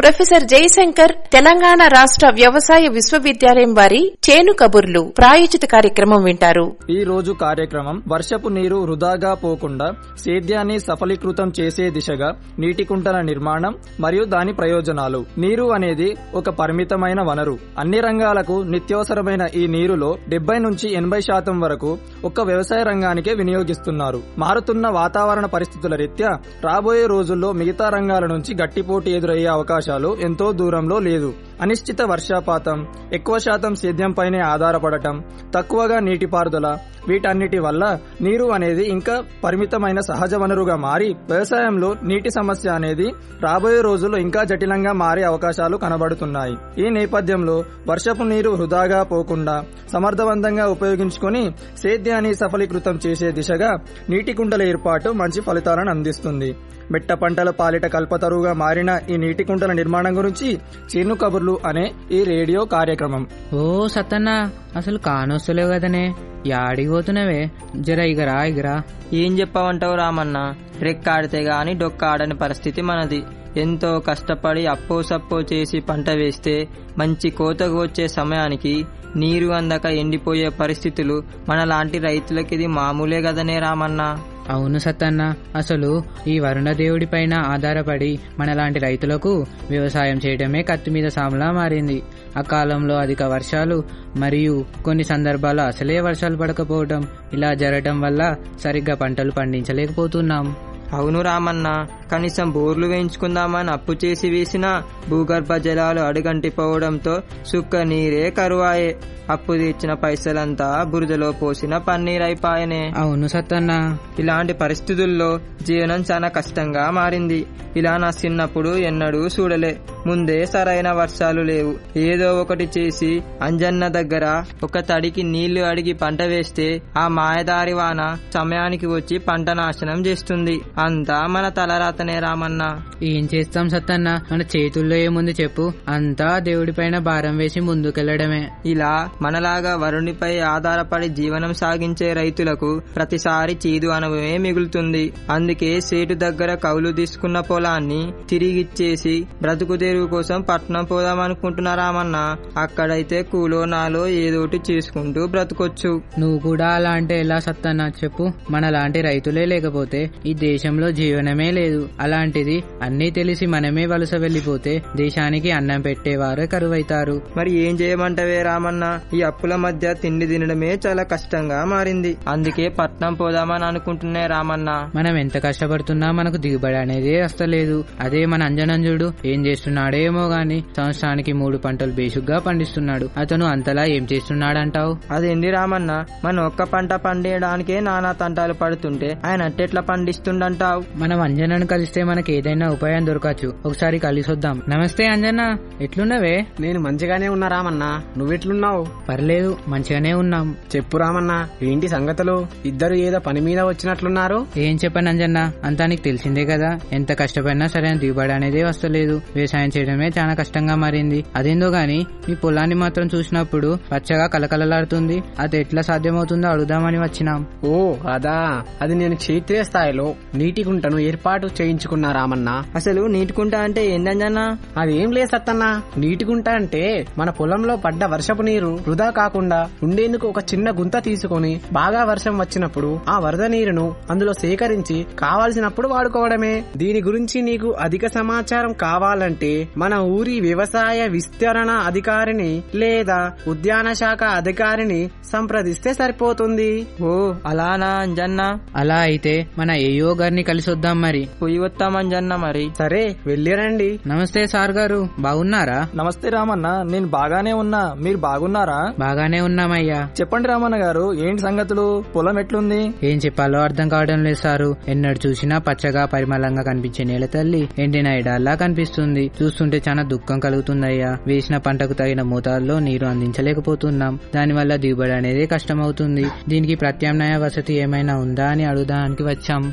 professor Jayashankar Telangana రాష్ట్ర వ్యవసాయ విశ్వవిద్యాలయం వారి చేను కబుర్లు ప్రాయోజిత కార్యక్రమం వింటారు ఈ రోజు కార్యక్రమం వర్షపు నీరు వృధాగా పోకుండా సేద్యాన్ని సఫలీకృతం చేసే దిశగా నీటి కుంటల నిర్మాణం మరియు దాని ప్రయోజనాలు నీరు అనేది ఒక పరిమితమైన వనరు అన్ని రంగాలకు నిత్యవసరమైన ఈ నీరులో డెబ్బై నుంచి ఎనభై శాతం వరకు ఒక్క వ్యవసాయ రంగానికే వినియోగిస్తున్నారు మారుతున్న వాతావరణ పరిస్థితుల రీత్యా రాబోయే రోజుల్లో మిగతా రంగాల నుంచి గట్టి పోటీ ఎదురయ్యే అవకాశాలు ఎంతో దూరంలో లేదు అనిశ్చిత వర్షపాతం ఎక్కువ శాతం సేద్యంపైనే ఆధారపడటం తక్కువగా నీటిపారుదల వీటన్నిటి వల్ల నీరు అనేది ఇంకా పరిమితమైన సహజ వనరుగా మారి వ్యవసాయంలో నీటి సమస్య అనేది రాబోయే రోజుల్లో ఇంకా జటిలంగా మారే అవకాశాలు కనబడుతున్నాయి ఈ నేపథ్యంలో వర్షపు నీరు వృధాగా పోకుండా సమర్థవంతంగా ఉపయోగించుకొని సేద్యాన్ని సఫలీకృతం చేసే దిశగా నీటి కుంటల ఏర్పాటు మంచి ఫలితాలను అందిస్తుంది మెట్ట పంటల పాలిట కల్పతరువుగా మారిన ఈ నీటి కుంటల నిర్మాణం గురించి చేను కబుర్లు అనే ఈ రేడియో కార్యక్రమం ఓ సత్తన్న అసలు కానొస్తలేవు కదనే యాడికి పోతున్నావే జర ఇగరా ఇగరా ఏం చెప్పమంటావు రామన్న రెక్కాడితే గాని డొక్కాడని పరిస్థితి మనది ఎంతో కష్టపడి అప్పో సప్పో చేసి పంట వేస్తే మంచి కోతకు వచ్చే సమయానికి నీరు అందక ఎండిపోయే పరిస్థితులు మనలాంటి రైతులకి ఇది మామూలే కదనే రామన్న అవును సత్తన్న అసలు ఈ వరుణదేవుడి పైన ఆధారపడి మనలాంటి రైతులకు వ్యవసాయం చేయడమే కత్తి మీద సాములా మారింది అకాలంలో అధిక వర్షాలు మరియు కొన్ని సందర్భాల్లో అసలే వర్షాలు పడకపోవడం ఇలా జరగడం వల్ల సరిగ్గా పంటలు పండించలేకపోతున్నాం అవును రామన్న కనీసం బోర్లు వేయించుకుందామని అప్పు చేసి వేసిన భూగర్భ జలాలు అడుగంటిపోవడంతో సుక్క నీరే కరువాయే అప్పు తెచ్చిన పైసలంతా బురదలో పోసిన పన్నీరైపాయనే అవును సత్తన్న ఇలాంటి పరిస్థితుల్లో జీవనం చాలా కష్టంగా మారింది ఇలా నా చిన్నప్పుడు ఎన్నడూ చూడలే ముందే సరైన వర్షాలు లేవు ఏదో ఒకటి చేసి అంజన్న దగ్గర ఒక తడికి నీళ్లు అడిగి పంట వేస్తే ఆ మాయదారి వాన సమయానికి వచ్చి పంట నాశనం చేస్తుంది అంతా మన తలరాతనే రామన్న ఏం చేస్తాం సత్తన్న మన చేతుల్లో ఏముంది చెప్పు అంతా దేవుడి పైన భారం వేసి ముందుకెళ్లడమే ఇలా మనలాగా వరుణిపై ఆధారపడి జీవనం సాగించే రైతులకు ప్రతిసారి చీదు అనుభవమే మిగులుతుంది అందుకే సేటు దగ్గర కౌలు తీసుకున్న పొలాన్ని తిరిగిచ్చేసి బ్రతుకు తెరువు కోసం పట్నం పోదామనుకుంటున్నారామన్న అక్కడైతే కూలో నాలో ఏదోటి చేసుకుంటూ బ్రతకొచ్చు నువ్వు కూడా అలా అంటే ఎలా సత్తన్నా చెప్పు మనలాంటి రైతులే లేకపోతే ఈ దేశంలో జీవనమే లేదు అలాంటిది అన్నీ తెలిసి మనమే వలస వెళ్లిపోతే దేశానికి అన్నం పెట్టేవారే కరువైతారు మరి ఏం చేయమంటవే రామన్న ఈ అప్పుల మధ్య తిండి తినడమే చాలా కష్టంగా మారింది అందుకే పట్నం పోదామని అనుకుంటున్నా రామన్న మనం ఎంత కష్టపడుతున్నా మనకు దిగుబడి అనేది వస్తలేదు అదే మన అంజనంజుడు ఏం చేస్తున్నాడేమో గాని సంవత్సరానికి మూడు పంటలు బేసుగ్గా పండిస్తున్నాడు అతను అంతలా ఏం చేస్తున్నాడంటావు అదేంది రామన్న మనం ఒక్క పంట పండియడానికే నానా తంటాలు పడుతుంటే ఆయన అట్టెట్లా పండిస్తుండంటావు మనం అంజనను కలిస్తే మనకి ఏదైనా ఉపాయం దొరకచ్చు ఒకసారి కలిసొద్దాం నమస్తే అంజన ఎట్లున్నవే నేను మంచిగానే ఉన్నా రామన్నా నువ్వెట్లున్నావు పర్లేదు మంచిగానే ఉన్నాం చెప్పు రామన్నా ఏంటి సంగతులు ఇద్దరు ఏదో పని మీద వచ్చినట్లున్నారు ఏం చెప్పను అంజన్న అంతా నీకు తెలిసిందే కదా ఎంత కష్టపడినా సరైన దిగుబడి అనేది వస్తలేదు వ్యవసాయం చేయడమే చాలా కష్టంగా మారింది అదేందో గాని మీ పొలాన్ని మాత్రం చూసినప్పుడు పచ్చగా కలకలలాడుతుంది అది ఎట్లా సాధ్యమవుతుందో అడుగుదామని వచ్చినాం ఓ అదా అది నేను క్షేత్రీయ స్థాయిలో నీటి గుంటను ఏర్పాటు చేయించుకున్నా రామన్నా అసలు నీటికుంటా అంటే ఏందంజన్నా అదేం లేదు సత్తన్న నీటి గుంట అంటే మన పొలంలో పడ్డ వర్షపు నీరు వృధా కాకుండా ఉండేందుకు ఒక చిన్న గుంత తీసుకొని బాగా వర్షం వచ్చినప్పుడు ఆ వరద నీరును అందులో సేకరించి కావాల్సినప్పుడు వాడుకోవడమే దీని గురించి నీకు అధిక సమాచారం కావాలంటే మన ఊరి వ్యవసాయ విస్తరణ అధికారిని లేదా ఉద్యాన శాఖ అధికారిని సంప్రదిస్తే సరిపోతుంది ఓ అలానా అంజన్న అలా అయితే మన ఏయో గారిని కలిసొద్దాం మరి పొయ్యి వస్తామంజన్న మరి సరే వెళ్ళిరండి నమస్తే సార్ గారు బాగున్నారా నమస్తే రామన్న నేను బాగానే ఉన్నా మీరు బాగున్నారా బాగానే ఉన్నామయ్యా చెప్పండి రామన్న గారు ఏంటి సంగతులు పొలం ఎట్లుంది ఏం చెప్పాలో అర్థం కావడం లేదు సారు ఎన్నడు చూసినా పచ్చగా పరిమళంగా కనిపించే నేల తల్లి ఎండిన ఎడాల్లా కనిపిస్తుంది చూస్తుంటే చాలా దుఃఖం కలుగుతుందయ్యా వేసిన పంటకు తగిన మోతాదులో నీరు అందించలేకపోతున్నాం దానివల్ల దిగుబడి అనేది కష్టమవుతుంది దీనికి ప్రత్యామ్నాయ వసతి ఏమైనా ఉందా అని అడుగుదానికి వచ్చాం అంజన్న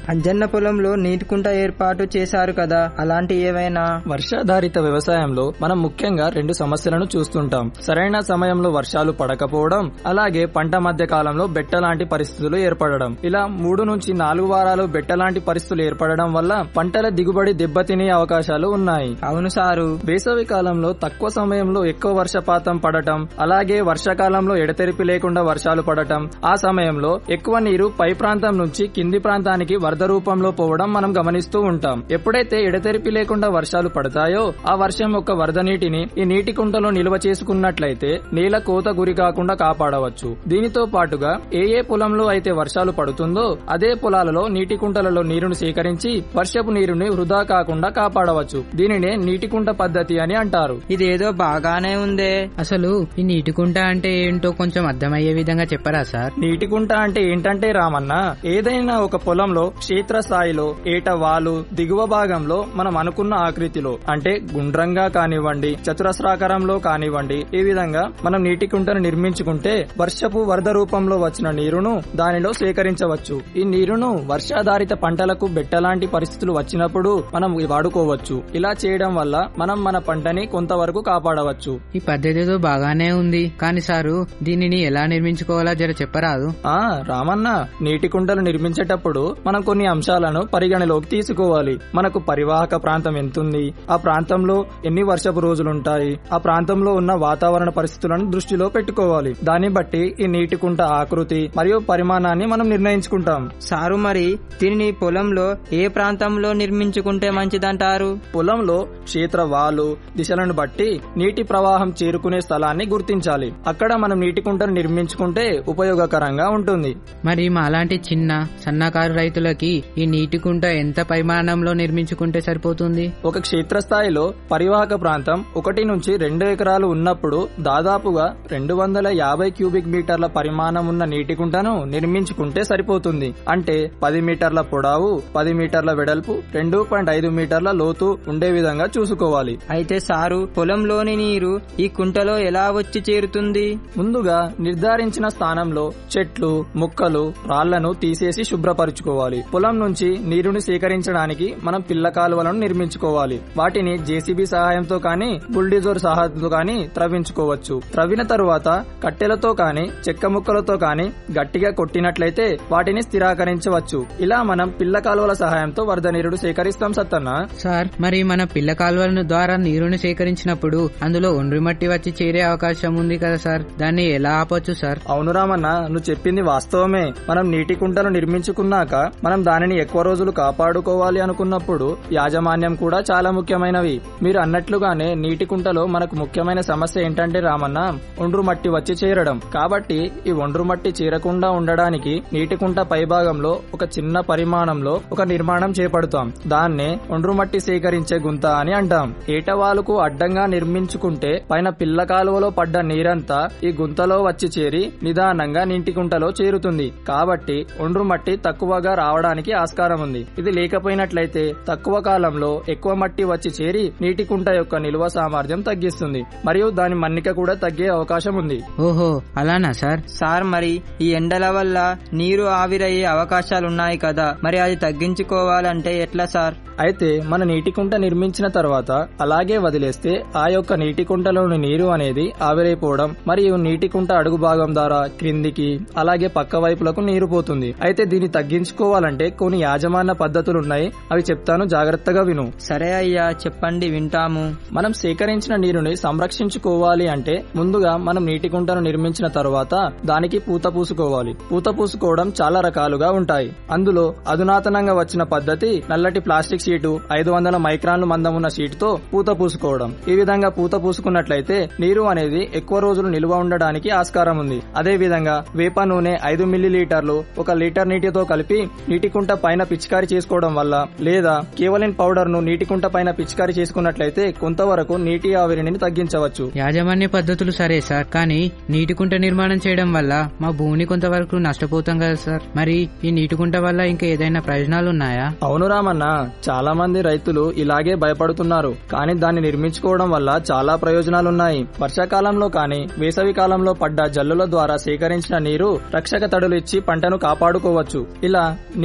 పొలంలో నీటికుంట ఏర్పాటు చేశారు కదా అలాంటి ఏవైనా వర్షాధారిత వ్యవసాయంలో మనం ముఖ్యంగా రెండు సమస్యలను చూస్తుంటాం సరైన సమయంలో వర్షాలు పడకపోవడం అలాగే పంట మధ్య కాలంలో బెట్ట లాంటి పరిస్థితులు ఏర్పడడం ఇలా మూడు నుంచి నాలుగు వారాలు బెట్ట లాంటి పరిస్థితులు ఏర్పడడం వల్ల పంటల దిగుబడి దెబ్బతినే అవకాశాలు ఉన్నాయి అవును సారు వేసవి కాలంలో తక్కువ సమయంలో ఎక్కువ వర్షపాతం పడటం అలాగే వర్షాకాలంలో ఎడతెరిపి లేకుండా వర్షాలు పడటం ఆ సమయంలో ఎక్కువ నీరు పై ప్రాంతం నుంచి కింది ప్రాంతానికి వరద రూపంలో పోవడం మనం గమనిస్తూ ఉంటాం ఎప్పుడైతే ఎడతెరిపి లేకుండా వర్షాలు పడతాయో ఆ వర్షం యొక్క వరద నీటిని ఈ నీటి కుంటలో నిల్వ చేసుకున్నట్లయితే నేల కోత గురి కాకుండా కాపాడవచ్చు దీనితో పాటుగా ఏ ఏ పొలంలో అయితే వర్షాలు పడుతుందో అదే పొలాలలో నీటి కుంటలలో నీరును సేకరించి వర్షపు నీరుని వృధా కాకుండా కాపాడవచ్చు దీనినే నీటి కుంట పద్ధతి అని అంటారు ఇదేదో బాగానే ఉందే అసలు ఈ నీటి కుంట అంటే ఏంటో కొంచెం అర్థమయ్యే విధంగా చెప్పరా సార్ నీటి కుంట అంటే ఏంటంటే రామన్న ఏదైనా ఒక పొలంలో క్షేత్ర స్థాయిలో ఏట వాలు దిగువ భాగంలో మనం అనుకున్న ఆకృతిలో అంటే గుండ్రంగా కానివ్వండి చతురస్రాకారంలో కానివ్వండి ఈ విధంగా మనం నీటి కుంటను నిర్మించుకుంటే వర్షపు వరద రూపంలో వచ్చిన నీరును దానిలో సేకరించవచ్చు ఈ నీరును వర్షాధారిత పంటలకు బెట్టలాంటి పరిస్థితులు వచ్చినప్పుడు మనం వాడుకోవచ్చు ఇలా చేయడం వల్ల మనం మన పంటని కొంతవరకు కాపాడవచ్చు ఈ పద్ధతితో బాగానే ఉంది కానీ సారు దీనిని ఎలా నిర్మించుకోవాలా జర చెప్పరాదు ఆ రామన్న నీటి కుంటలు నిర్మించేటప్పుడు మనం కొన్ని అంశాలను పరిగణలోకి తీసుకోవాలి మనకు పరివాహక ప్రాంతం ఎంతుంది ఆ ప్రాంతంలో ఎన్ని వర్షపు రోజులుంటాయి ఆ ప్రాంతంలో ఉన్న వాతావరణ పరిస్థితులను దృష్టిలో పెట్టుకోవాలి దాన్ని బట్టి ఈ నీటి కుంట ఆకృతి మరియు పరిమాణాన్ని మనం నిర్ణయించుకుంటాం సారు మరి దీనిని పొలంలో ఏ ప్రాంతంలో నిర్మించుకుంటే మంచిదంటారు పొలంలో క్షేత్ర వాలు దిశలను బట్టి నీటి ప్రవాహం చేరుకునే స్థలాన్ని గుర్తించాలి అక్కడ మనం నీటి కుంటను నిర్మించుకుంటే ఉపయోగకరంగా ఉంటుంది మరి మాలాంటి చిన్న సన్నకారు రైతులకి ఈ నీటి కుంట ఎంత పరిమాణంలో నిర్మించుకుంటే సరిపోతుంది ఒక క్షేత్రస్థాయిలో పరివాహక ప్రాంతం ఒకటి నుంచి రెండు ఎకరాలు ఉన్నప్పుడు దాదాపుగా రెండు వందల యాభై క్యూబిక్ మీటర్ల పరిమాణం ఉన్న నీటి కుంటను నిర్మించుకుంటే సరిపోతుంది అంటే పది మీటర్ల పొడవు పది మీటర్ల వెడల్పు రెండు పాయింట్ ఐదు మీటర్ల లోతు ఉండే విధంగా చూసుకోవాలి అయితే సారు పొలంలోని నీరు ఈ కుంటలో ఎలా వచ్చి చేరుతుంది ముందుగా నిర్ధారించిన స్థానంలో చెట్లు ముక్కలు రాళ్లను తీసేసి శుభ్రపరచుకోవాలి పొలం నుంచి నీరుని సేకరించడానికి మనం పిల్ల కాలువలను నిర్మించుకోవాలి వాటిని జేసీబీ సహాయంతో కానీ బుల్డిజోర్ సహాయంతో కానీ త్రవ్వించుకోవచ్చు త్రవ్విన తరువాత కట్టెలతో కానీ చెక్క ముక్కలతో కానీ గట్టిగా కొట్టినట్లయితే వాటిని స్థిరాకరించవచ్చు ఇలా మనం పిల్ల కాలువల సహాయంతో వరద నీరుడు సేకరిస్తాం సత్తన్న సార్ మరి మన పిల్ల కాలువల ద్వారా నీరుని సేకరించినప్పుడు అందులో ఒండ్రి మట్టి వచ్చి చేరే అవకాశం ఉంది కదా సార్ దాన్ని ఎలా ఆపొచ్చు సార్ అవును రామన్న నువ్వు చెప్పింది వాస్తవమే మనం నీటి కుంటను నిర్మించుకున్నాక మనం దానిని ఎక్కువ రోజులు కాపాడుకోవాలి అనుకున్నప్పుడు యాజమాన్యం కూడా చాలా ముఖ్యమైనవి మీరు అన్నట్లుగానే నీటి కుంటలో మనకు ముఖ్యమైన సమస్య ఏంటంటే రామన్న ఒండ్రు మట్టి వచ్చి చేరడం కాబట్టి ఈ ఒండ్రు మట్టి చేరకుండా ఉండడానికి నీటి కుంట పైభాగంలో ఒక చిన్న పరిమాణంలో ఒక నిర్మాణం చేపడతాం దాన్నే ఒండ్రు మట్టి సేకరించే గుంత అని అంటాం ఏటవాలుకు అడ్డంగా నిర్మించుకుంటే పైన పిల్ల కాలువలో పడ్డ నీరంతా ఈ గుంతలో వచ్చి చేరి నిదానంగా నీటి కుంటలో చేరుతుంది కాబట్టి ఒండ్రు మట్టి తక్కువగా రావడానికి ఆస్కారం ఉంది ఇది లేకపోయినట్లయితే తక్కువ కాలంలో ఎక్కువ మట్టి వచ్చి చేరి నీటి కుంట యొక్క నిల్వ సామర్థ్యం తగ్గిస్తుంది మరియు దాని మన్నిక కూడా తగ్గే అవకాశం ఉంది ఓహో అలానా సార్ సార్ మరి ఈ ఎండల వల్ల నీరు ఆవిరయ్యే అవకాశాలున్నాయి కదా మరి అది తగ్గించుకోవాలంటే ఎట్లా సార్ అయితే మన నీటి కుంట నిర్మించిన తర్వాత అలాగే వదిలేస్తే ఆ యొక్క నీటి కుంటలోని నీరు అనేది ఆవిరైపోవడం మరియు నీటి కుంట అడుగు భాగం ద్వారా క్రిందికి అలాగే పక్క వైపులకు నీరు పోతుంది అయితే దీన్ని తగ్గించుకోవాలంటే కొన్ని యాజమాన్య పద్ధతులున్నాయి అవి చెప్తాను జాగ్రత్తగా విను సరే అయ్యా చెప్పండి వింటాము మనం సేకరించిన నీరుని సంరక్షించుకోవాలి అంటే ముందుగా మనం నీటి కుంటను నిర్మించిన తరువాత దానికి పూత పూసుకోవాలి పూత పూసుకోవడం చాలా రకాలుగా ఉంటాయి అందులో అధునాతనంగా వచ్చిన పద్ధతి నల్లటి ప్లాస్టిక్ షీటు ఐదు వందల మైక్రాన్లు మందం ఉన్న షీటుతో పూత పూసుకోవడం ఈ విధంగా పూత పూసుకున్నట్లయితే నీరు అనేది ఎక్కువ రోజులు నిల్వ ఉండడానికి ఆస్కారం ఉంది అదే విధంగా వేప నూనె ఐదు మిల్లీ లీటర్లు ఒక లీటర్ నీటితో కలిపి నీటి కుంట పైన పిచికారి చేసుకోవడం వల్ల లేదా కేవలిన్ పౌడర్ ను నీటి కుంట పైన పిచికారి చేసుకున్నట్లయితే కొంతవరకు నీటి ఆవిరిని తగ్గించవచ్చు యాజమాన్య పద్ధతులు సరే సార్ కానీ నీటి కుంట నిర్మాణం చేయడం వల్ల మా భూమిని కొంతవరకు నష్టపోతాం కదా సార్ మరి ఈ నీటి కుంట వల్ల ఇంకా ఏదైనా ప్రయోజనాలు ఉన్నాయా అవును రామన్న చాలా మంది రైతులు ఇలాగే భయపడుతున్నారు కానీ దాన్ని నిర్మించుకోవడం వల్ల చాలా ప్రయోజనాలున్నాయి వర్షాకాలంలో కానీ వేసవి కాలంలో పడ్డ జల్లుల ద్వారా సేకరించిన నీరు రక్షక తడులు ఇచ్చి పంటను కాపాడుకోవచ్చు ఇలా నీరుని సేకరి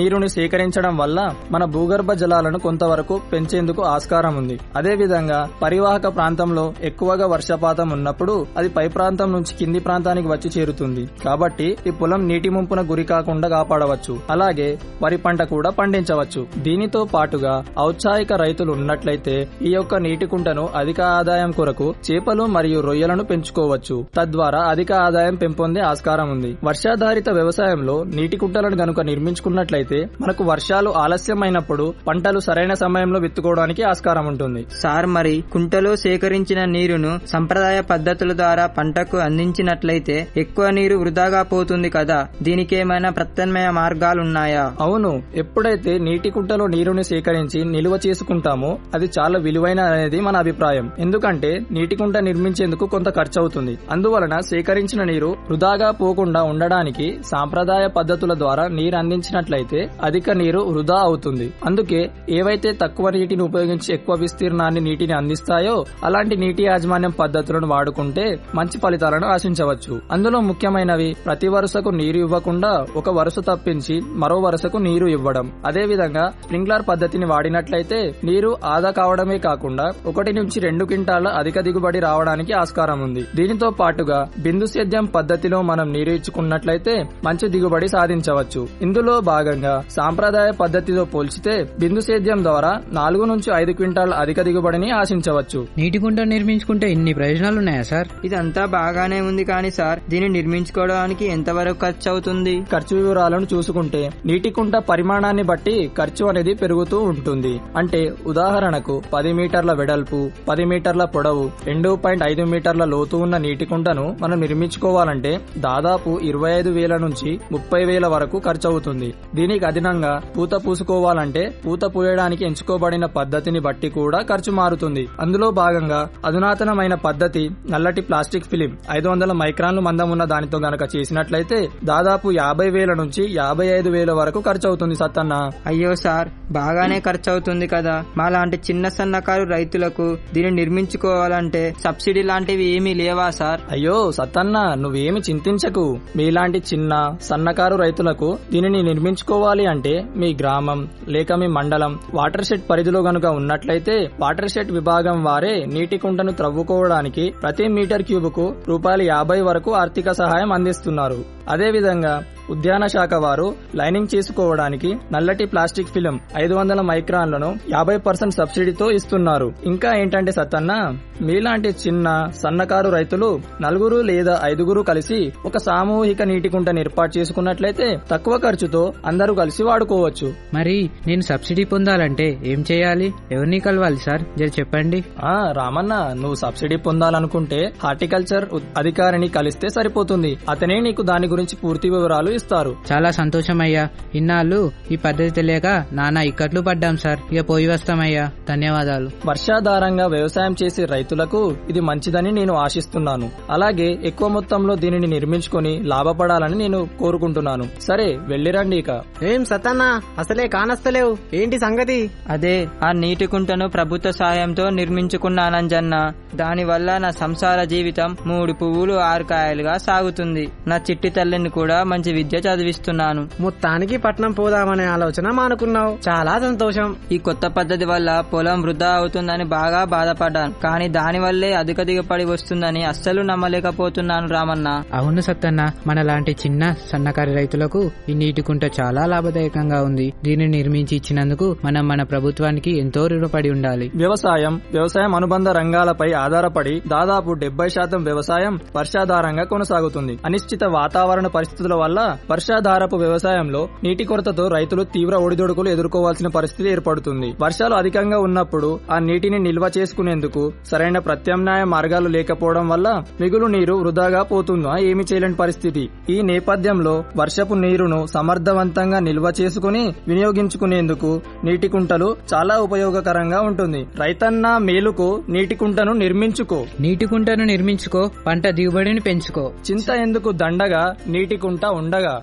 సేకరించడం వల్ల మన భూగర్భ జలాలను కొంతవరకు పెంచేందుకు ఆస్కారం ఉంది అదేవిధంగా పరివాహక ప్రాంతంలో ఎక్కువగా వర్షపాతం ఉన్నప్పుడు అది పై ప్రాంతం నుంచి కింది ప్రాంతానికి వచ్చి చేరుతుంది కాబట్టి ఈ పొలం నీటి ముంపున గురి కాకుండా కాపాడవచ్చు అలాగే వరి పంట కూడా పండించవచ్చు దీనితో పాటుగా ఔత్సాహిక రైతులు ఉన్నట్లయితే ఈ యొక్క నీటి కుంటను అధిక ఆదాయం కొరకు చేపలు మరియు రొయ్యలను పెంచుకోవచ్చు తద్వారా అధిక ఆదాయం పెంపొందే ఆస్కారం ఉంది వర్షాధారిత వ్యవసాయంలో నీటి కుంటలను గనుక నిర్మించుకున్నట్లయితే మనకు వర్షాలు ఆలస్యమైనప్పుడు పంటలు సరైన సమయంలో విత్తుకోవడానికి ఆస్కారం ఉంటుంది సార్ మరి కుంటలో సేకరించిన నీరును సంప్రదాయ పద్ధతుల ద్వారా పంటకు అందించినట్లయితే ఎక్కువ నీరు వృధాగా పోతుంది కదా దీనికేమైనా ప్రత్యామ్నాయ మార్గాలున్నాయా అవును ఎప్పుడైతే నీటి కుంటలో నీరుని సేకరించి నిల్వ చేసుకుంటామో అది చాలా విలువైన అనేది మన అభిప్రాయం ఎందుకంటే నీటి కుంట నిర్మించేందుకు కొంత ఖర్చు అవుతుంది అందువలన సేకరించిన నీరు వృధాగా పోకుండా ఉండడానికి సాంప్రదాయ పద్ధతుల ద్వారా నీరు అందించినట్లయితే అధిక నీరు వృధా అవుతుంది అందుకే ఏవైతే తక్కువ నీటిని ఉపయోగించి ఎక్కువ విస్తీర్ణాన్ని నీటిని అందిస్తాయో అలాంటి నీటి యాజమాన్యం పద్ధతులను వాడుకుంటే మంచి ఫలితాలను ఆశించవచ్చు అందులో ముఖ్యమైనవి ప్రతి వరుసకు నీరు ఇవ్వకుండా ఒక వరుస తప్పించి మరో వరుసకు నీరు ఇవ్వడం అదే విధంగా స్ప్రింక్లర్ పద్ధతిని వాడినట్లయితే నీరు ఆదా కావడమే కాకుండా ఒకటి నుంచి రెండు క్వింటాల అధిక దిగుబడి రావడానికి ఆస్కారం ఉంది దీనితో పాటుగా బిందు సేద్యం పద్ధతిలో మనం నీరు ఇచ్చుకున్నట్లయితే మంచి దిగుబడి సాధించవచ్చు ఇందులో భాగంగా సాంప్రదాయ పద్ధతితో పోల్చితే బిందు సేద్యం ద్వారా నాలుగు నుంచి ఐదు క్వింటాల అధిక దిగుబడిని ఆశించవచ్చు నీటి కుంట నిర్మించుకుంటే ఇన్ని ప్రయోజనాలు ఉన్నాయా సార్ ఇదంతా బాగానే ఉంది కానీ సార్ దీన్ని నిర్మించుకోవడానికి ఎంతవరకు ఖర్చు అవుతుంది ఖర్చు వివరాలను చూసుకుంటే నీటి కుంట పరిమాణాన్ని బట్టి ఖర్చు అనేది పెరుగుతూ ఉంటుంది అంటే ఉదాహరణకు పది మీటర్ల వెడల్పు పది మీటర్ల పొడవు రెండు పాయింట్ ఐదు మీటర్ల లోతు ఉన్న నీటి కుంటను మనం నిర్మించుకోవాలంటే దాదాపు ఇరవై ఐదు వేల నుంచి ముప్పై వేల వరకు ఖర్చు అవుతుంది దీనికి అదనంగా పూత పూసుకోవాలంటే పూత పూయడానికి ఎంచుకోబడిన పద్ధతిని బట్టి కూడా ఖర్చు మారుతుంది అందులో భాగంగా అధునాతనమైన పద్ధతి నల్లటి ప్లాస్టిక్ ఫిలిం ఐదు వందల మైక్రాన్లు మందం ఉన్న దానితో గనక చేసినట్లయితే దాదాపు యాభై వేల నుంచి యాభై ఐదు వేల వరకు ఖర్చు అవుతుంది సత్తన్న అయ్యో సార్ బాగానే ఖర్చు అవుతుంది కదా మాలాంటి చిన్న సన్నకారు రైతులకు దీన్ని నిర్మించుకోవాలంటే సబ్సిడీ లాంటివి ఏమీ లేవా సార్ అయ్యో సత్తన్న నువ్వేమి చింతించకు మీలాంటి చిన్న సన్నకారు రైతులకు దీనిని నిర్మించుకోవాలి అంటే మీ గ్రామం లేక మీ మండలం వాటర్ షెడ్ పరిధిలో గనుక ఉన్నట్లయితే వాటర్ షెడ్ విభాగం వారే నీటి కుంటను త్రవ్వుకోవడానికి ప్రతి మీటర్ క్యూబుకు రూపాయలు యాభై వరకు ఆర్థిక సహాయం అందిస్తున్నారు అదేవిధంగా ఉద్యాన శాఖ వారు లైనింగ్ చేసుకోవడానికి నల్లటి ప్లాస్టిక్ ఫిలిం ఐదు వందల మైక్రాన్లను యాభై పర్సెంట్ సబ్సిడీతో ఇస్తున్నారు ఇంకా ఏంటంటే సత్తన్న మీలాంటి చిన్న సన్నకారు రైతులు నలుగురు లేదా ఐదుగురు కలిసి ఒక సామూహిక నీటి కుంటను ఏర్పాటు చేసుకున్నట్లయితే తక్కువ ఖర్చుతో అందరూ కలిసి వాడుకోవచ్చు మరి నేను సబ్సిడీ పొందాలంటే ఏం చేయాలి ఎవరిని కలవాలి సార్ జర చెప్పండి ఆ రామన్న నువ్వు సబ్సిడీ పొందాలనుకుంటే హార్టికల్చర్ ఉ- అధికారిని కలిస్తే సరిపోతుంది అతనే నీకు దాని గురించి పూర్తి వివరాలు ఇస్తారు చాలా సంతోషమయ్యా ఇన్నాళ్ళు ఈ పద్ధతి తెలియక నానా ఇక్కట్లు పడ్డాం సార్ ఇక పోయి వస్తామయ్యా ధన్యవాదాలు వర్షాధారంగా వ్యవసాయం చేసే రైతులకు ఇది మంచిదని నేను ఆశిస్తున్నాను అలాగే ఎక్కువ మొత్తంలో దీనిని నిర్మించుకొని లాభపడాలని నేను కోరుకుంటున్నాను సరే వెళ్ళిరండి ఇక ఏం సతన్నా అసలే కానస్తలేవు ఏంటి సంగతి అదే ఆ నీటి కుంటను ప్రభుత్వ సాయంతో నిర్మించుకున్నానంజన్న దానివల్ల నా సంసార జీవితం మూడు పువ్వులు ఆరు కాయలుగా సాగుతుంది నా చిట్టి తల్లిని కూడా మంచి విద్య చదివిస్తున్నాను మొత్తానికి పట్నం పోదామనే ఆలోచన మానుకున్నావు చాలా సంతోషం ఈ కొత్త పద్ధతి వల్ల పొలం వృధా అవుతుందని బాగా బాధపడ్డాను కానీ దానివల్లే అధిక దిగుబడి వస్తుందని అస్సలు నమ్మలేకపోతున్నాను రామన్న అవును సత్తన్న మనలాంటి చిన్న సన్నకారు రైతులకు ఈ నీటి కుంట చాలా లాభదాయకంగా ఉంది దీనిని నిర్మించి ఇచ్చినందుకు మనం మన ప్రభుత్వానికి ఎంతో రుణపడి ఉండాలి వ్యవసాయం వ్యవసాయం అనుబంధ రంగాలపై ఆధారపడి దాదాపు డెబ్బై శాతం వ్యవసాయం వర్షాధారంగా కొనసాగుతుంది అనిశ్చిత వాతావరణ పరిస్థితుల వల్ల వర్షాధారపు వ్యవసాయంలో నీటి కొరతతో రైతులు తీవ్ర ఒడిదొడుకులు ఎదుర్కోవాల్సిన పరిస్థితి ఏర్పడుతుంది వర్షాలు అధికంగా ఉన్నప్పుడు ఆ నీటిని నిల్వ చేసుకునేందుకు సరైన ప్రత్యామ్నాయ మార్గాలు లేకపోవడం వల్ల మిగులు నీరు వృధాగా పోతుందా ఏమి చేయలేని పరిస్థితి ఈ నేపథ్యంలో వర్షపు నీరును సమర్థవంతంగా నిల్వ చేసుకుని వినియోగించుకునేందుకు నీటి కుంటలు చాలా ఉపయోగకరంగా ఉంటుంది రైతన్న మేలుకు నీటి కుంటను నిర్మించుకో నీటి కుంటను నిర్మించుకో పంట దిగుబడిని పెంచుకో చింత ఎందుకు దండగా నీటి కుంట ఉండగా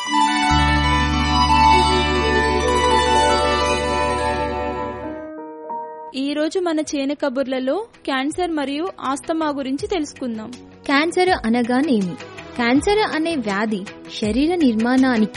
ఈ రోజు మన చేను కబుర్లలో క్యాన్సర్ మరియు ఆస్తమా గురించి తెలుసుకుందాం క్యాన్సర్ అనగానేమి క్యాన్సర్ అనే వ్యాధి శరీర నిర్మాణానికి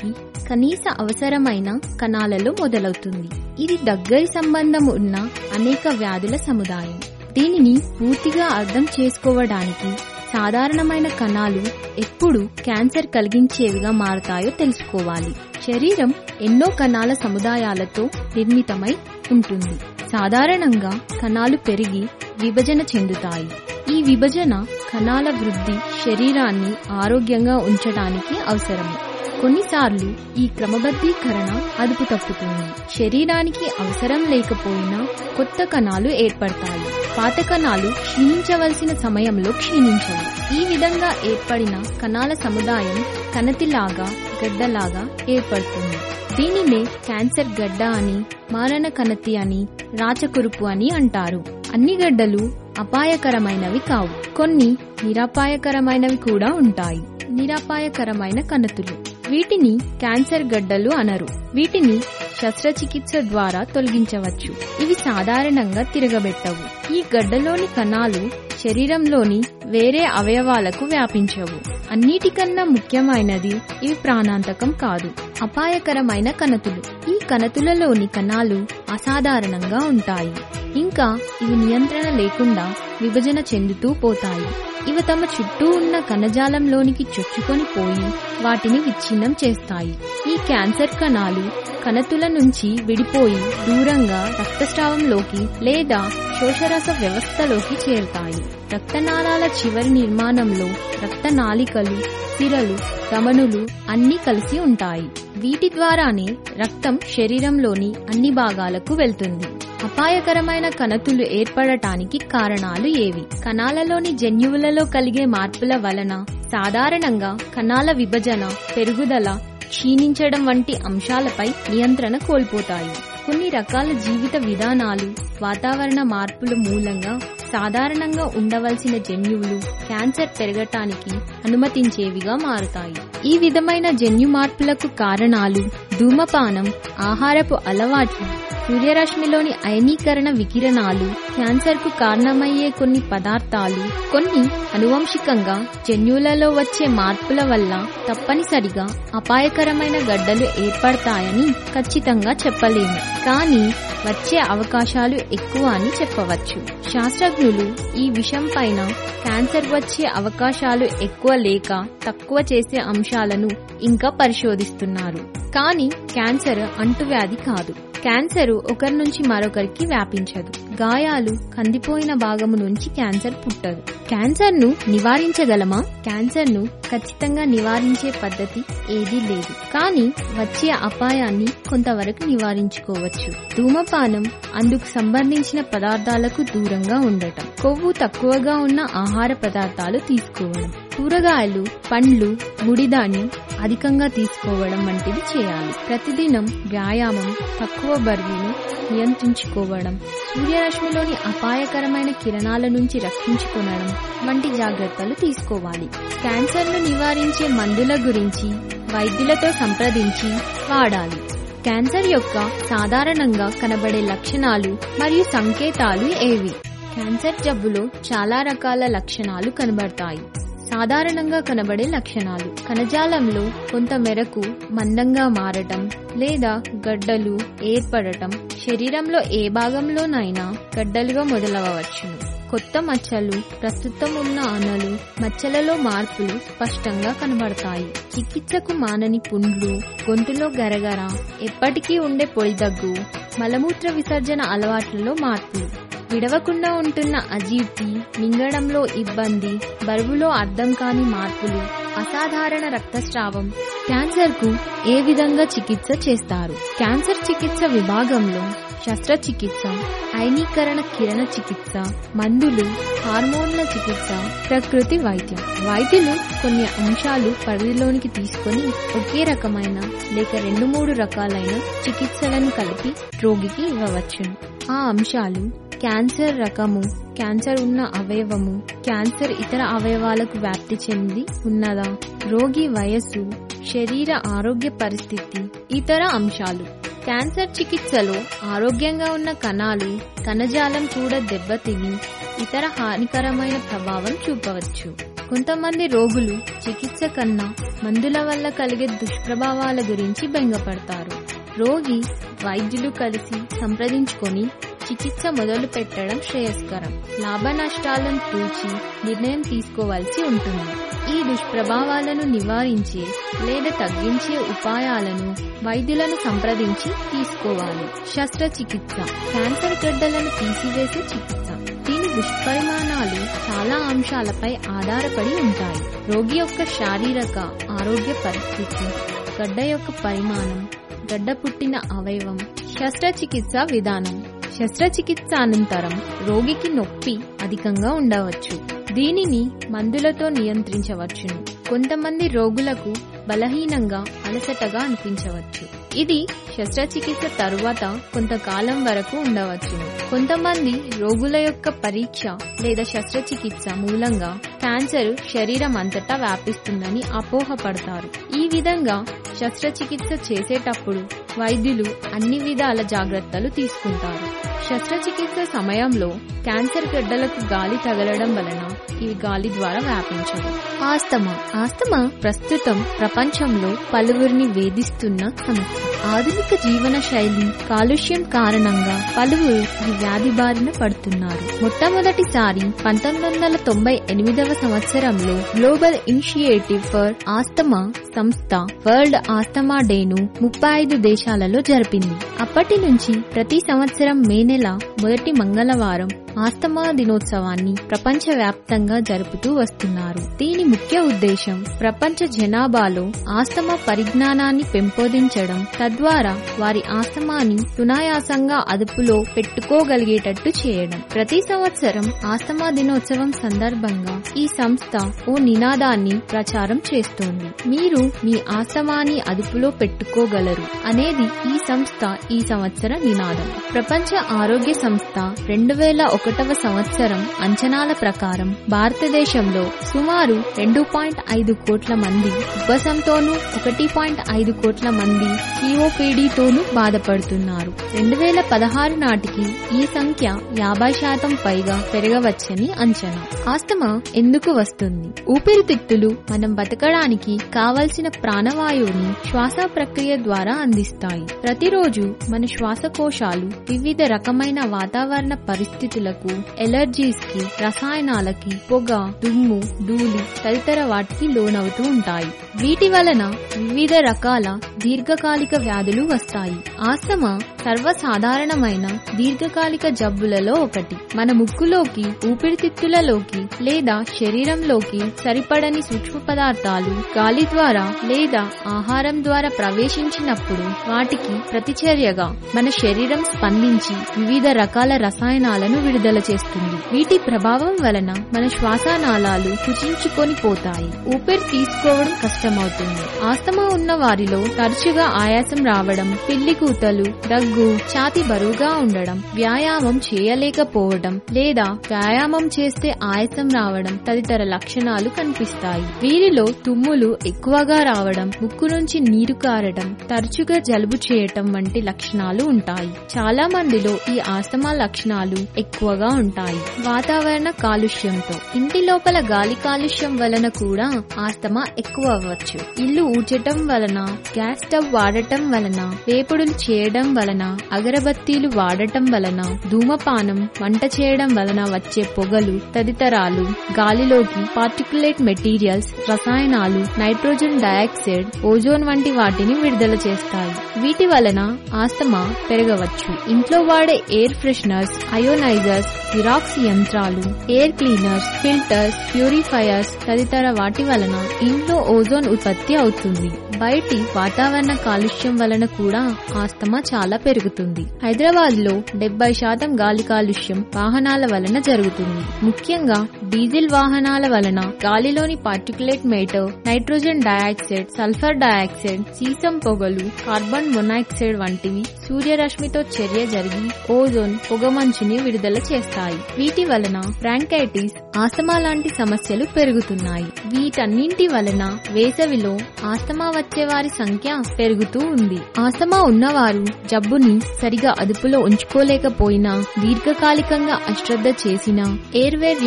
కనీస అవసరమైన కణాలలో మొదలవుతుంది ఇది దగ్గరి సంబంధం ఉన్న అనేక వ్యాధుల సముదాయం దీనిని పూర్తిగా అర్థం చేసుకోవడానికి సాధారణమైన కణాలు ఎప్పుడు క్యాన్సర్ కలిగించేవిగా మారతాయో తెలుసుకోవాలి శరీరం ఎన్నో కణాల సముదాయాలతో నిర్మితమై ఉంటుంది సాధారణంగా కణాలు పెరిగి విభజన చెందుతాయి ఈ విభజన కణాల వృద్ధి శరీరాన్ని ఆరోగ్యంగా ఉంచడానికి అవసరం కొన్నిసార్లు ఈ క్రమబద్ధీకరణ అదుపు తప్పుతుంది శరీరానికి అవసరం లేకపోయినా కొత్త కణాలు ఏర్పడతాయి పాత కణాలు క్షీణించవలసిన సమయంలో క్షీణించవు ఈ విధంగా ఏర్పడిన కణాల సముదాయం కణతిలాగా గడ్డలాగా ఏర్పడుతుంది దీనినే క్యాన్సర్ గడ్డ అని మారణ కణతి అని రాచకురుపు అని అంటారు అన్ని గడ్డలు అపాయకరమైనవి కావు కొన్ని నిరపాయకరమైనవి కూడా ఉంటాయి నిరపాయకరమైన కణతులు వీటిని క్యాన్సర్ గడ్డలు అనరు వీటిని శస్త్రచికిత్స ద్వారా తొలగించవచ్చు ఇవి సాధారణంగా తిరగబెట్టవు ఈ గడ్డలోని కణాలు శరీరంలోని వేరే అవయవాలకు వ్యాపించవు అన్నిటికన్నా ముఖ్యమైనది ఇవి ప్రాణాంతకం కాదు అపాయకరమైన కణతులు ఈ కణతులలోని కణాలు అసాధారణంగా ఉంటాయి ఇంకా ఇవి నియంత్రణ లేకుండా విభజన చెందుతూ పోతాయి ఇవి తమ చుట్టూ ఉన్న కణజాలంలోనికి చొచ్చుకొని పోయి వాటిని విచ్ఛిన్నం చేస్తాయి ఈ క్యాన్సర్ కణాలు కణతుల నుంచి విడిపోయి దూరంగా రక్తస్రావంలోకి లేదా శోషరస వ్యవస్థలోకి చేరుతాయి రక్తనాళాల చివరి నిర్మాణంలో రక్తనాళికలు సిరలు ధమనులు అన్నీ కలిసి ఉంటాయి వీటి ద్వారానే రక్తం శరీరంలోని అన్ని భాగాలకు వెళ్తుంది అపాయకరమైన కణతులు ఏర్పడటానికి కారణాలు ఏవి కణాలలోని జన్యువులలో కలిగే మార్పుల వలన సాధారణంగా కణాల విభజన పెరుగుదల క్షీణించడం వంటి అంశాలపై నియంత్రణ కోల్పోతాయి కొన్ని రకాల జీవిత విధానాలు వాతావరణ మార్పుల మూలంగా సాధారణంగా ఉండవలసిన జన్యువులు క్యాన్సర్ పెరగటానికి అనుమతించేవిగా మారుతాయి ఈ విధమైన జన్యు మార్పులకు కారణాలు ధూమపానం ఆహారపు అలవాట్లు సూర్యరశ్మిలోని అయనీకరణ వికిరణాలు క్యాన్సర్ కు కారణమయ్యే కొన్ని పదార్థాలు కొన్ని అనువంశికంగా జన్యువులలో వచ్చే మార్పుల వల్ల తప్పనిసరిగా అపాయకరమైన గడ్డలు ఏర్పడతాయని ఖచ్చితంగా చెప్పలేము కానీ వచ్చే అవకాశాలు ఎక్కువ అని చెప్పవచ్చు శాస్త్రజ్ఞులు ఈ విషయం పైన క్యాన్సర్ వచ్చే అవకాశాలు ఎక్కువ లేక తక్కువ చేసే అంశాలను ఇంకా పరిశోధిస్తున్నారు కానీ క్యాన్సర్ అంటువ్యాధి కాదు క్యాన్సర్ ఒకరి నుంచి మరొకరికి వ్యాపించదు గాయాలు కందిపోయిన భాగము నుంచి క్యాన్సర్ పుట్టదు క్యాన్సర్ ను నివారించగలమా క్యాన్సర్ ను ఖచ్చితంగా నివారించే పద్ధతి ఏదీ లేదు కానీ వచ్చే అపాయాన్ని కొంతవరకు నివారించుకోవచ్చు ధూమపానం అందుకు సంబంధించిన పదార్థాలకు దూరంగా ఉండటం కొవ్వు తక్కువగా ఉన్న ఆహార పదార్థాలు తీసుకోవడం కూరగాయలు పండ్లు ముడిధాన్యం అధికంగా తీసుకోవడం వంటిది చేయాలి ప్రతిదినం వ్యాయామం తక్కువ బరువును నియంత్రించుకోవడం సూర్యరశ్మిలోని అపాయకరమైన కిరణాల నుంచి రక్షించుకొనడం వంటి జాగ్రత్తలు తీసుకోవాలి క్యాన్సర్ను నివారించే మందుల గురించి వైద్యులతో సంప్రదించి వాడాలి క్యాన్సర్ యొక్క సాధారణంగా కనబడే లక్షణాలు మరియు సంకేతాలు ఏవి క్యాన్సర్ జబ్బులో చాలా రకాల లక్షణాలు కనబడతాయి సాధారణంగా కనబడే లక్షణాలు కణజాలంలో కొంత మేరకు మందంగా మారటం లేదా గడ్డలు ఏర్పడటం శరీరంలో ఏ భాగంలోనైనా గడ్డలుగా మొదలవచ్చును కొత్త మచ్చలు ప్రస్తుతం ఉన్న అనలు మచ్చలలో మార్పులు స్పష్టంగా కనబడతాయి చికిత్సకు మానని పుండ్లు గొంతులో గరగర ఎప్పటికీ ఉండే పొడి దగ్గు మలమూత్ర విసర్జన అలవాట్లలో మార్పులు విడవకుండా ఉంటున్న అజీర్తి మింగడంలో ఇబ్బంది బరువులో అర్థం కాని మార్పులు అసాధారణ రక్తస్రావం క్యాన్సర్ కు ఏ విధంగా చికిత్స చేస్తారు క్యాన్సర్ చికిత్స విభాగంలో శస్త్రచికిత్స అయనీకరణ కిరణ చికిత్స మందులు హార్మోన్ల చికిత్స ప్రకృతి వైద్యం వైద్యులు కొన్ని అంశాలు పరిధిలోనికి తీసుకొని ఒకే రకమైన లేక రెండు మూడు రకాలైన చికిత్సలను కలిపి రోగికి ఇవ్వవచ్చును ఆ అంశాలు క్యాన్సర్ రకము క్యాన్సర్ ఉన్న అవయవము క్యాన్సర్ ఇతర అవయవాలకు వ్యాప్తి చెంది ఉన్నదా రోగి వయస్సు శరీర ఆరోగ్య పరిస్థితి ఇతర అంశాలు క్యాన్సర్ చికిత్సలో ఆరోగ్యంగా ఉన్న కణాలు కణజాలం కూడా దెబ్బతిని ఇతర హానికరమైన ప్రభావం చూపవచ్చు కొంతమంది రోగులు చికిత్స కన్నా మందుల వల్ల కలిగే దుష్ప్రభావాల గురించి బెంగపడతారు రోగి వైద్యులు కలిసి సంప్రదించుకొని చికిత్స మొదలు పెట్టడం శ్రేయస్కరం లాభ నష్టాలను తూచి నిర్ణయం తీసుకోవాల్సి ఉంటుంది ఈ దుష్ప్రభావాలను నివారించే లేదా తగ్గించే ఉపాయాలను వైద్యులను సంప్రదించి తీసుకోవాలి శస్త్రచికిత్స క్యాన్సర్ గడ్డలను తీసివేసే చికిత్స దీని దుష్పరిమాణాలు చాలా అంశాలపై ఆధారపడి ఉంటాయి రోగి యొక్క శారీరక ఆరోగ్య పరిస్థితి గడ్డ యొక్క పరిమాణం గడ్డ పుట్టిన అవయవం శస్త్రచికిత్స విధానం శస్త్రచికిత్స అనంతరం రోగికి నొప్పి అధికంగా ఉండవచ్చు దీనిని మందులతో నియంత్రించవచ్చును కొంతమంది రోగులకు బలహీనంగా అలసటగా అనిపించవచ్చు ఇది శస్త్రచికిత్స తరువాత కొంతకాలం వరకు ఉండవచ్చును కొంతమంది రోగుల యొక్క పరీక్ష లేదా శస్త్రచికిత్స మూలంగా క్యాన్సర్ శరీరం అంతటా వ్యాపిస్తుందని అపోహపడతారు ఈ విధంగా శస్త్రచికిత్స చేసేటప్పుడు వైద్యులు అన్ని విధాల జాగ్రత్తలు తీసుకుంటారు శస్త్రచికిత్స సమయంలో క్యాన్సర్ గడ్డలకు గాలి తగలడం వలన ఇవి గాలి ద్వారా వ్యాపించవు ఆస్తమా ఆస్తమా ప్రస్తుతం ప్రపంచంలో పలువురిని వేధిస్తున్న సమస్య ఆధునిక జీవన శైలి కాలుష్యం కారణంగా పలువురు ఈ వ్యాధి బారిన పడుతున్నారు మొట్టమొదటిసారి పంతొమ్మిది వందల తొంభై ఎనిమిదవ సంవత్సరంలో గ్లోబల్ ఇనిషియేటివ్ ఫర్ ఆస్తమా సంస్థ వరల్డ్ ఆస్తమా డేను ముప్పై ఐదు దేశాలలో జరిపింది అప్పటి నుంచి ప్రతి సంవత్సరం మే నెల మొదటి మంగళవారం ఆస్తమా దినోత్సవాన్ని ప్రపంచ వ్యాప్తంగా జరుపుతూ వస్తున్నారు దీని ముఖ్య ఉద్దేశం ప్రపంచ జనాభాలో ఆస్తమా పరిజ్ఞానాన్ని పెంపొందించడం తద్వారా వారి ఆస్తమాని సునాయాసంగా అదుపులో పెట్టుకోగలిగేటట్టు చేయడం ప్రతి సంవత్సరం ఆస్తమా దినోత్సవం సందర్భంగా ఈ సంస్థ ఓ నినాదాన్ని ప్రచారం చేస్తోంది మీరు మీ ఆస్తమాని అదుపులో పెట్టుకోగలరు అనేది ఈ సంస్థ ఈ సంవత్సర నినాదం ప్రపంచ ఆరోగ్య సంస్థ రెండు వేల ఒకటవ సంవత్సరం అంచనాల ప్రకారం భారతదేశంలో సుమారు రెండు పాయింట్ ఐదు కోట్ల మంది ఉబ్బసంతోనూ ఒకటి పాయింట్ ఐదు కోట్ల మంది సిఓపిడితోనూ బాధపడుతున్నారు రెండు వేల పదహారు నాటికి ఈ సంఖ్య యాభై శాతం పైగా పెరగవచ్చని అంచనా ఆస్తమా ఎందుకు వస్తుంది ఊపిరితిత్తులు మనం బతకడానికి కావలసిన ప్రాణవాయువుని శ్వాస ప్రక్రియ ద్వారా అందిస్తాయి ప్రతిరోజు మన శ్వాసకోశాలు వివిధ రకమైన వాతావరణ పరిస్థితులకు ఎలర్జీస్ కి రసాయనాలకి పొగ దుమ్ము ధూళి తదితర వాటికి లోనవుతూ ఉంటాయి వీటి వలన వివిధ రకాల దీర్ఘకాలిక వ్యాధులు వస్తాయి ఆస్తమా సర్వసాధారణమైన దీర్ఘకాలిక జబ్బులలో ఒకటి మన ముక్కులోకి ఊపిరితిత్తులలోకి లేదా శరీరంలోకి సరిపడని సూక్ష్మ పదార్థాలు గాలి ద్వారా లేదా ఆహారం ద్వారా ప్రవేశించినప్పుడు వాటికి ప్రతిచర్యగా మన శరీరం స్పందించి వివిధ రకాల రసాయనాలను విడుదల చేస్తుంది వీటి ప్రభావం వలన మన శ్వాసనాళాలు కుచించుకొని పోతాయి ఊపిరి తీసుకోవడం కష్టమవుతుంది ఆస్తమా ఉన్న వారిలో తరచుగా ఆయాసం రావడం పిల్లి కూతలు దగ్గు ఛాతి బరువుగా ఉండడం వ్యాయామం చేయలేకపోవడం లేదా వ్యాయామం చేస్తే ఆయాసం రావడం తదితర లక్షణాలు కనిపిస్తాయి వీరిలో తుమ్ములు ఎక్కువగా రావడం ముక్కు నుంచి నీరు కారడం తరచుగా జలుబు చేయటం వంటి లక్షణాలు ఉంటాయి చాలా మందిలో ఈ ఆస్తమా లక్షణాలు ఎక్కువగా ఉంటాయి వాతావరణ కాలుష్యంతో ఇంటి లోపల గాలి కాలుష్యం వలన కూడా ఆస్తమా ఎక్కువ అవ్వచ్చు ఇల్లు ఊడ్చటం వలన గ్యాస్ స్టవ్ వాడటం వలన వేపుడులు చేయడం వలన అగరబత్తీలు వాడటం వలన ధూమపానం వంట చేయడం వలన వచ్చే పొగలు తదితరాలు గాలిలోకి పార్టికులేట్ మెటీరియల్స్ రసాయనాలు నైట్రోజన్ డయాక్సైడ్ ఓజోన్ వంటి వాటిని విడుదల చేస్తాయి వీటి వలన ఆస్తమా పెరగవచ్చు ఇంట్లో వాడే ఎయిర్ ఫ్రెషనర్స్ అయోనైజర్స్ జిరాక్స్ యంత్రాలు ఎయిర్ క్లీనర్స్ ఫిల్టర్స్ ప్యూరిఫైయర్స్ తదితర వాటి వలన ఇంట్లో ఓజోన్ ఉత్పత్తి అవుతుంది బయటి వాతావరణ కాలుష్యం వలన కూడా ఆస్తమా చాలా పెరుగుతుంది హైదరాబాద్ లో డెబ్బై శాతం గాలి కాలుష్యం వాహనాల వలన జరుగుతుంది ముఖ్యంగా డీజిల్ వాహనాల వలన గాలిలోని particulate matter nitrogen dioxide sulphur dioxide సీసం పొగలు కార్బన్ మొనాక్సైడ్ వంటివి సూర్యరశ్మితో చర్య జరిగి ఓజోన్ పొగమంచుని విడుదల చేస్తాయి వీటి వలన బ్రాంకైటిస్ ఆస్తమా లాంటి సమస్యలు పెరుగుతున్నాయి వీటన్నింటి వలన వేసవిలో ఆస్తమా వచ్చే వారి సంఖ్య పెరుగుతూ ఉంది ఆస్తమా ఉన్నవారు జబ్బుని సరిగా అదుపులో ఉంచుకోలేకపోయినా దీర్ఘకాలికంగా అశ్రద్ధ చేసినా ఎయిర్వే రీమోడలింగ్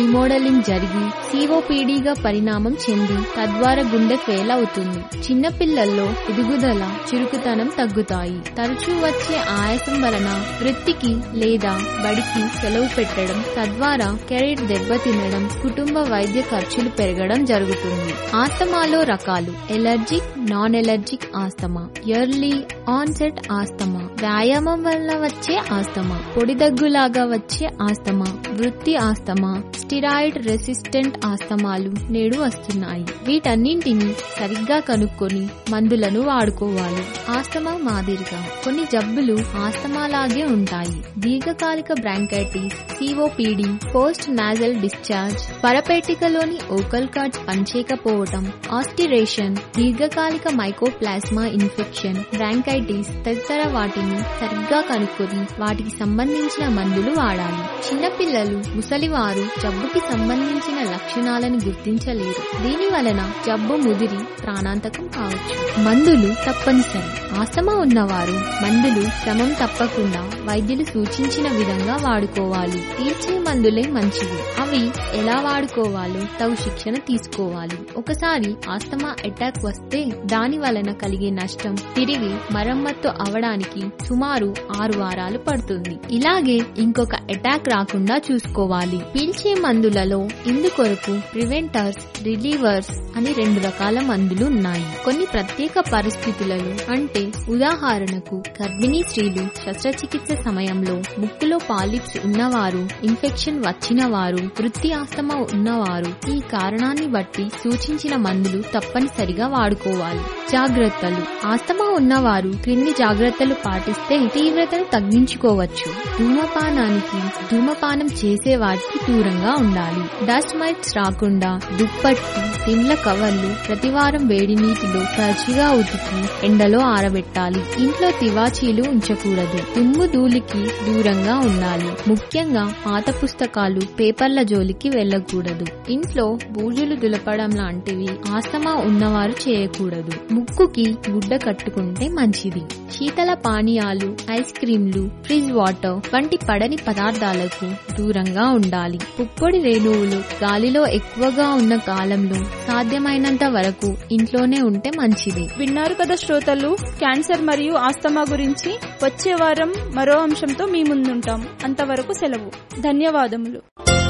ఓవర్లోడింగ్ జరిగి సిఓపిడిగా పరిణామం చెంది తద్వారా గుండె ఫెయిల్ అవుతుంది చిన్నపిల్లల్లో ఎదుగుదల చురుకుతనం తగ్గుతాయి తరచూ వచ్చే ఆయాసం వలన వృత్తికి లేదా బడికి సెలవు పెట్టడం తద్వారా కెరీర్ దెబ్బతినడం కుటుంబ వైద్య ఖర్చులు పెరగడం జరుగుతుంది ఆస్తమాలో రకాలు allergic non allergic asthma early onset asthma వ్యాయామం వల్ల వచ్చే ఆస్తమా పొడి దగ్గులాగా వచ్చే ఆస్తమా వృత్తి ఆస్తమా స్టిరాయిడ్ రెసిస్టెంట్ ఆస్తమాలు నేడు వస్తున్నాయి వీటన్నింటిని సరిగ్గా కనుక్కొని మందులను వాడుకోవాలి ఆస్తమా మాదిరిగా కొన్ని జబ్బులు ఆస్తమాలాగే ఉంటాయి దీర్ఘకాలిక bronchitis COPD post nasal discharge పరపేటికలోని ఓకల్ కార్డ్స్ పనిచేయకపోవటం ఆస్టిరేషన్ దీర్ఘకాలిక మైకోప్లాస్మా ఇన్ఫెక్షన్ బ్రాంకైటిస్ తదితర వాటిని సరిగ్గా కనుక్కొని వాటికి సంబంధించిన మందులు వాడాలి చిన్నపిల్లలు ముసలివారు జబ్బుకి సంబంధించిన లక్షణాలను గుర్తించలేరు దీని వలన జబ్బు ముదిరి ప్రాణాంతకం కావచ్చు మందులు తప్పనిసరి ఆస్తమా ఉన్నవారు మందులు క్రమం తప్పకుండా వైద్యులు సూచించిన విధంగా వాడుకోవాలి తీర్చే మందులే మంచివి అవి ఎలా వాడుకోవాలో తగు శిక్షణ తీసుకోవాలి ఒకసారి ఆస్తమా అటాక్ వస్తే దాని వలన కలిగే నష్టం తిరిగి మరమ్మత్తు అవడానికి సుమారు ఆరు వారాలు పడుతుంది ఇలాగే ఇంకొక అటాక్ రాకుండా చూసుకోవాలి పీల్చే మందులలో ఇందుకొరకు ప్రివెంటర్స్ రిలీవర్స్ అని రెండు రకాల మందులు ఉన్నాయి కొన్ని ప్రత్యేక పరిస్థితులలో అంటే ఉదాహరణకు గర్భిణీ స్త్రీలు శస్త్రచికిత్స సమయంలో ముక్కులో పాలిప్స్ ఉన్నవారు ఇన్ఫెక్షన్ వచ్చిన వారు వృత్తి ఆస్తమా ఉన్నవారు ఈ కారణాన్ని బట్టి సూచించిన మందులు తప్పనిసరిగా వాడుకోవాలి జాగ్రత్తలు ఆస్తమా ఉన్నవారు క్రింది జాగ్రత్తలు పాటిస్తే తీవ్రతను తగ్గించుకోవచ్చు ధూమపానానికి ధూమపానం చేసే వారికి దూరంగా ఉండాలి డస్ట్ మైట్స్ రాకుండా దుప్పట్లు తిండ్ల కవర్లు ప్రతివారం వేడి నీటిలో తరచుగా ఉతికి ఎండలో ఆరబెట్టాలి ఇంట్లో తివాచీలు ఉంచకూడదు దుమ్ము ధూళికి దూరంగా ఉండాలి ముఖ్యంగా పాత పుస్తకాలు పేపర్ల జోలికి వెళ్ళకూడదు ఇంట్లో బూజులు దులపడం లాంటివి ఆస్తమా ఉన్నవారు చేయకూడదు ముక్కుకి గుడ్డ కట్టుకుంటే మంచిది శీతల పానీయాలు ఐస్ క్రీంలు ఫ్రిజ్ వాటర్ వంటి పడని పదార్థాలకు దూరంగా ఉండాలి పుప్పొడి రేణువులు గాలిలో ఎక్కువగా ఉన్న కాలంలో సాధ్యమైనంత వరకు ఇంట్లోనే ఉంటే మంచిది విన్నారు కదా శ్రోతలు క్యాన్సర్ మరియు ఆస్తమా గురించి వచ్చే వారం మరో అంశంతో మీ ముందుంటాం అంతవరకు సెలవు ధన్యవాదములు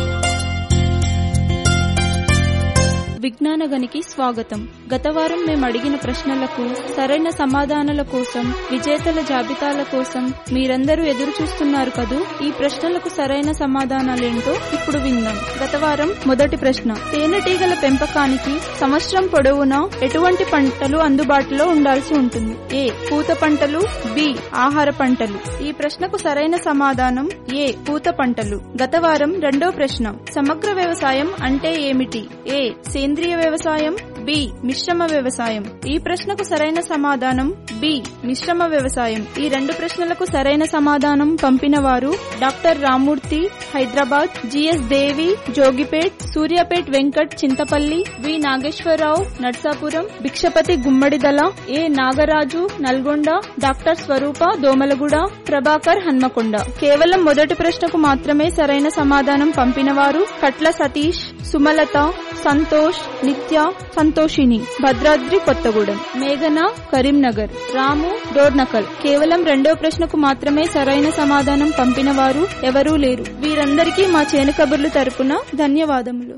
విజ్ఞాన గనికి స్వాగతం గత వారం మేము అడిగిన ప్రశ్నలకు సరైన సమాధానాల కోసం విజేతల జాబితాల కోసం మీరందరూ ఎదురు చూస్తున్నారు కదూ ఈ ప్రశ్నలకు సరైన సమాధానాలేంటో ఇప్పుడు విందాం గత వారం మొదటి ప్రశ్న తేనెటీగల పెంపకానికి సంవత్సరం పొడవునా ఎటువంటి పంటలు అందుబాటులో ఉండాల్సి ఉంటుంది ఏ పూత పంటలు బి ఆహార పంటలు ఈ ప్రశ్నకు సరైన సమాధానం ఏ పూత పంటలు గత వారం రెండో ప్రశ్న సమగ్ర వ్యవసాయం అంటే ఏమిటి ఏ సేంద్రియ వ్యవసాయం బి మిశ్రమ వ్యవసాయం ఈ ప్రశ్నకు సరైన సమాధానం బి మిశ్రమ వ్యవసాయం ఈ రెండు ప్రశ్నలకు సరైన సమాధానం పంపిన వారు doctor Ramurthy Hyderabad G S Devi Jogipet Suryapet Venkat Chintapalli V Nageswararao Narsapuram Bhikshapathi Gummadidala A Nagaraju Nalgonda doctor Swaroopa Domalguda Prabhakar Hanamkonda కేవలం మొదటి ప్రశ్నకు మాత్రమే సరైన సమాధానం పంపినవారు కట్ల సతీష్ సుమలత సంతోష్ నిత్య సంతోషిని భద్రాద్రి కొత్తగూడెం మేఘన కరీంనగర్ రాము డోర్నకల్ కేవలం రెండో ప్రశ్నకు మాత్రమే సరైన సమాధానం పంపిన వారు ఎవరూ లేరు వీరందరికీ మా చేను కబుర్లు తరపున ధన్యవాదములు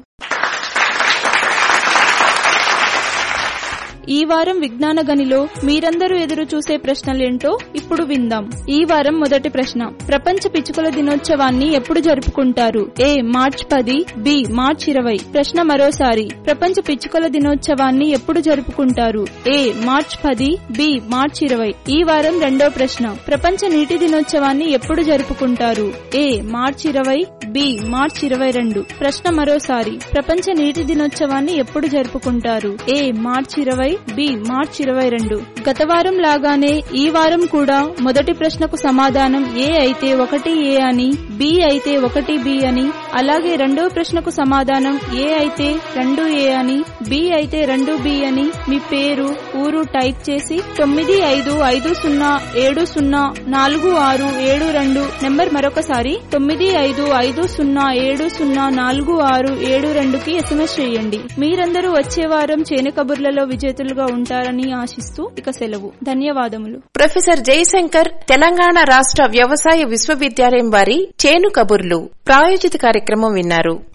ఈ వారం విజ్ఞాన గనిలో మీరందరూ ఎదురు చూసే ప్రశ్నలేంటో ఇప్పుడు విందాం ఈ వారం మొదటి ప్రశ్న ప్రపంచ పిచ్చుకల దినోత్సవాన్ని ఎప్పుడు జరుపుకుంటారు ఏ మార్చ్ పది బి మార్చ్ ఇరవై ప్రశ్న మరోసారి ప్రపంచ పిచ్చుకల దినోత్సవాన్ని ఎప్పుడు జరుపుకుంటారు ఏ మార్చ్ పది బి మార్చ్ ఇరవై ఈ వారం రెండో ప్రశ్న ప్రపంచ నీటి దినోత్సవాన్ని ఎప్పుడు జరుపుకుంటారు ఏ మార్చ్ ఇరవై బి మార్చ్ ఇరవై రెండు ప్రశ్న మరోసారి ప్రపంచ నీటి దినోత్సవాన్ని ఎప్పుడు జరుపుకుంటారు ఏ మార్చ్ ఇరవై బి మార్చి ఇరవై రెండు గత వారం లాగానే ఈ వారం కూడా మొదటి ప్రశ్నకు సమాధానం ఏ అయితే ఒకటి ఏ అని బి అయితే ఒకటి బి అని అలాగే రెండవ ప్రశ్నకు సమాధానం ఏ అయితే రెండు ఏ అని బి అయితే రెండు బి అని మీ పేరు ఊరు టైప్ చేసి తొమ్మిది ఐదు ఐదు సున్నా ఏడు సున్నా నాలుగు ఆరు ఏడు రెండు నెంబర్ మరొకసారి తొమ్మిది ఐదు ఐదు సున్నా ఏడు సున్నా నాలుగు ఆరు ఏడు రెండుకి ఎస్ఎంఎస్ చేయండి మీరందరూ వచ్చే వారం చేను కబుర్లలో విజేతలుగా ఉంటారని ఆశిస్తూ ఇక సెలవు ధన్యవాదములు ప్రొఫెసర్ జయశంకర్ తెలంగాణ రాష్ట్ర వ్యవసాయ విశ్వవిద్యాలయం వారి చేను కబుర్లు ప్రాయోజిత కార్యక్రమం విన్నారు